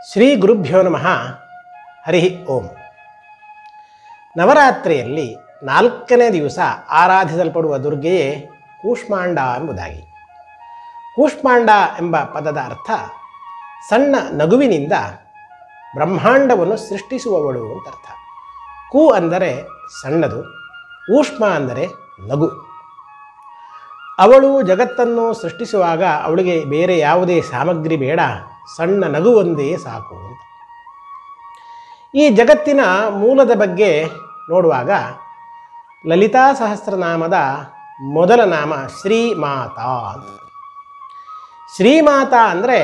ಶ್ರೀ ಗುರುಭ್ಯೋ ನಮಃ ಹರಿ ಓಂ ನವರಾತ್ರಿಯಲ್ಲಿ ನಾಲ್ಕನೇ ದಿವಸ ಆರಾಧಿಸಲ್ಪಡುವ ದುರ್ಗೆಯೇ ಕೂಷ್ಮಾಂಡ ಎಂಬುದಾಗಿ ಕೂಷ್ಮಾಂಡ ಎಂಬ ಪದದ ಅರ್ಥ ಸಣ್ಣ ನಗುವಿನಿಂದ ಬ್ರಹ್ಮಾಂಡವನ್ನು ಸೃಷ್ಟಿಸುವವಳು ಅಂತ ಅರ್ಥ ಕು ಅಂದರೆ ಸಣ್ಣದು ಊಷ್ಮ ಅಂದರೆ ನಗು ಅವಳು ಜಗತ್ತನ್ನು ಸೃಷ್ಟಿಸುವಾಗ ಅವಳಿಗೆ ಬೇರೆ ಯಾವುದೇ ಸಾಮಗ್ರಿ ಬೇಡ ಸಣ್ಣ ನಗು ಒಂದೇ ಸಾಕು ಅಂತ ಈ ಜಗತ್ತಿನ ಮೂಲದ ಬಗ್ಗೆ ನೋಡುವಾಗ ಲಲಿತಾ ಸಹಸ್ರನಾಮದ ಮೊದಲ ನಾಮ ಶ್ರೀಮಾತಾ ಅಂತ ಶ್ರೀಮಾತಾ ಅಂದರೆ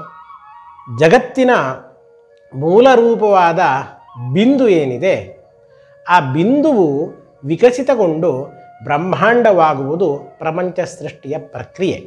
ಜಗತ್ತಿನ ಮೂಲ ರೂಪವಾದ ಬಿಂದು ಏನಿದೆ ಆ ಬಿಂದುವು ವಿಕಸಿತಗೊಂಡು ಬ್ರಹ್ಮಾಂಡವಾಗುವುದು ಪ್ರಪಂಚ ಸೃಷ್ಟಿಯ ಪ್ರಕ್ರಿಯೆ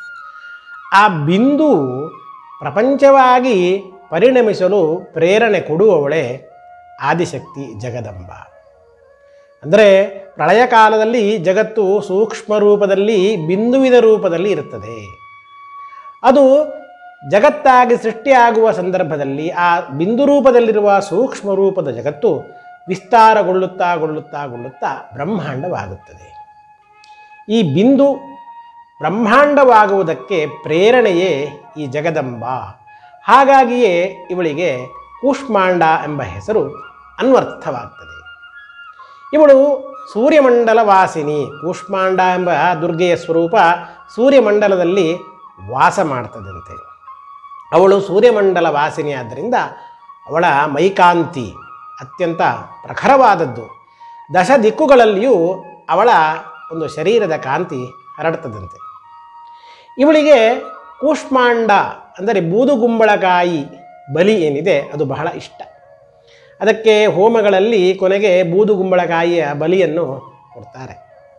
ಆ ಬಿಂದು ಪ್ರಪಂಚವಾಗಿ ಪರಿಣಮಿಸಲು ಪ್ರೇರಣೆ ಕೊಡುವವಳೇ ಆದಿಶಕ್ತಿ ಜಗದಂಬ ಅಂದರೆ ಪ್ರಳಯ ಕಾಲದಲ್ಲಿ ಜಗತ್ತು ಸೂಕ್ಷ್ಮ ರೂಪದಲ್ಲಿ ಬಿಂದುವಿನ ರೂಪದಲ್ಲಿ ಇರುತ್ತದೆ ಅದು ಜಗತ್ತಾಗಿ ಸೃಷ್ಟಿಯಾಗುವ ಸಂದರ್ಭದಲ್ಲಿ ಆ ಬಿಂದು ರೂಪದಲ್ಲಿರುವ ಸೂಕ್ಷ್ಮ ರೂಪದ ಜಗತ್ತು ವಿಸ್ತಾರಗೊಳ್ಳುತ್ತಾ ಗೊಳ್ಳುತ್ತಾ ಗೊಳ್ಳುತ್ತಾ ಬ್ರಹ್ಮಾಂಡವಾಗುತ್ತದೆ ಈ ಬಿಂದು ಬ್ರಹ್ಮಾಂಡವಾಗುವುದಕ್ಕೆ ಪ್ರೇರಣೆಯೇ ಈ ಜಗದಂಬ ಹಾಗಾಗಿಯೇ ಇವಳಿಗೆ ಕೂಷ್ಮಾಂಡ ಎಂಬ ಹೆಸರು ಅನ್ವರ್ಥವಾಗ್ತದೆ ಇವಳು ಸೂರ್ಯಮಂಡಲ ವಾಸಿನಿ ಕೂಷ್ಮಾಂಡ ಎಂಬ ದುರ್ಗೆಯ ಸ್ವರೂಪ ಸೂರ್ಯಮಂಡಲದಲ್ಲಿ ವಾಸ ಮಾಡ್ತದಂತೆ ಅವಳು ಸೂರ್ಯಮಂಡಲ ವಾಸಿನಿ ಆದ್ದರಿಂದ ಅವಳ ಮೈಕಾಂತಿ ಅತ್ಯಂತ ಪ್ರಖರವಾದದ್ದು ದಶ ದಿಕ್ಕುಗಳಲ್ಲಿಯೂ ಅವಳ ಒಂದು ಶರೀರದ ಕಾಂತಿ ಹರಡ್ತದಂತೆ ಇವಳಿಗೆ ಕೂಷ್ಮಾಂಡ ಅಂದರೆ ಬೂದುಗುಂಬಳಕಾಯಿ ಬಲಿ ಏನಿದೆ ಅದು ಬಹಳ ಇಷ್ಟ ಅದಕ್ಕೆ ಹೋಮಗಳಲ್ಲಿ ಕೊನೆಗೆ ಬೂದುಗುಂಬಳಕಾಯಿಯ ಬಲಿಯನ್ನು ಕೊಡ್ತಾರೆ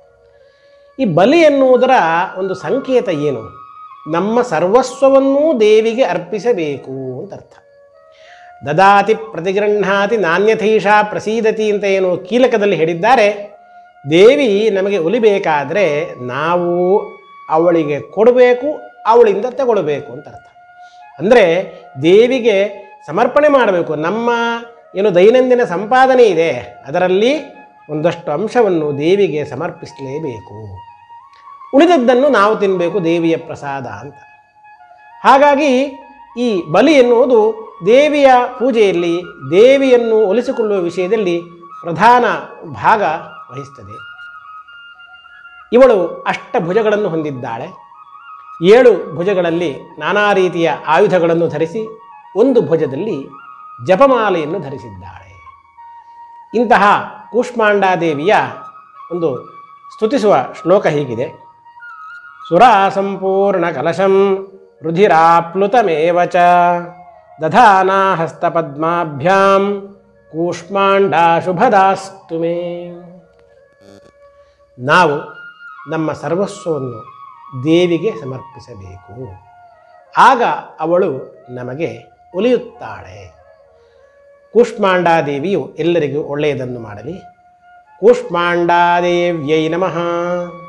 ಈ ಬಲಿ ಎನ್ನುವುದರ ಒಂದು ಸಂಕೇತ ಏನು ನಮ್ಮ ಸರ್ವಸ್ವವನ್ನೂ ದೇವಿಗೆ ಅರ್ಪಿಸಬೇಕು ಅಂತ ಅರ್ಥ ದದಾತಿ ಪ್ರತಿಗೃಹಾತಿ ನಾಣ್ಯಥೈಷಾ ಪ್ರಸೀದತಿ ಅಂತ ಏನು ಕೀಲಕದಲ್ಲಿ ಹೇಳಿದ್ದಾರೆ ದೇವಿ ನಮಗೆ ಒಲಿಬೇಕಾದರೆ ನಾವು ಅವಳಿಗೆ ಕೊಡಬೇಕು ಅವಳಿಂದ ತಗೊಳ್ಬೇಕು ಅಂತ ಅರ್ಥ ಅಂದರೆ ದೇವಿಗೆ ಸಮರ್ಪಣೆ ಮಾಡಬೇಕು ನಮ್ಮ ಏನು ದೈನಂದಿನ ಸಂಪಾದನೆ ಇದೆ ಅದರಲ್ಲಿ ಒಂದಷ್ಟು ಅಂಶವನ್ನು ದೇವಿಗೆ ಸಮರ್ಪಿಸಲೇಬೇಕು ಉಳಿದದ್ದನ್ನು ನಾವು ತಿನ್ನಬೇಕು ದೇವಿಯ ಪ್ರಸಾದ ಅಂತ ಹಾಗಾಗಿ ಈ ಬಲಿ ಎನ್ನುವುದು ದೇವಿಯ ಪೂಜೆಯಲ್ಲಿ ದೇವಿಯನ್ನು ಒಲಿಸಿಕೊಳ್ಳುವ ವಿಷಯದಲ್ಲಿ ಪ್ರಧಾನ ಭಾಗ ವಹಿಸ್ತದೆ ಇವಳು ಅಷ್ಟಭುಜಗಳನ್ನು ಹೊಂದಿದ್ದಾಳೆ ಏಳು ಭುಜಗಳಲ್ಲಿ ನಾನಾ ರೀತಿಯ ಆಯುಧಗಳನ್ನು ಧರಿಸಿ ಒಂದು ಭುಜದಲ್ಲಿ ಜಪಮಾಲೆಯನ್ನು ಧರಿಸಿದ್ದಾಳೆ ಇಂತಹ ಕೂಷ್ಮಾಂಡಾದೇವಿಯ ಒಂದು ಸ್ತುತಿಸುವ ಶ್ಲೋಕ ಹೀಗಿದೆ ಸುರಾ ಸಂಪೂರ್ಣ ಕಲಶಂ ರುಧಿರಾಪ್ಲುತಮೇವ ಚ ದಧಾನಾ ಹಸ್ತಪದ್ಮಾಭ್ಯಾಂ ಕೂಷ್ಮಾಂಡ ಶುಭದಾಸ್ತು ಮೇ ನಾವು ನಮ್ಮ ಸರ್ವಸ್ವವನ್ನು ದೇವಿಗೆ ಸಮರ್ಪಿಸಬೇಕು ಆಗ ಅವಳು ನಮಗೆ ಒಲಿಯುತ್ತಾಳೆ ಕೂಷ್ಮಾಂಡಾದೇವಿಯು ಎಲ್ಲರಿಗೂ ಒಳ್ಳೆಯದನ್ನು ಮಾಡಲಿ ಕೂಷ್ಮಾಂಡಾದೇವ್ಯೈ ನಮಃ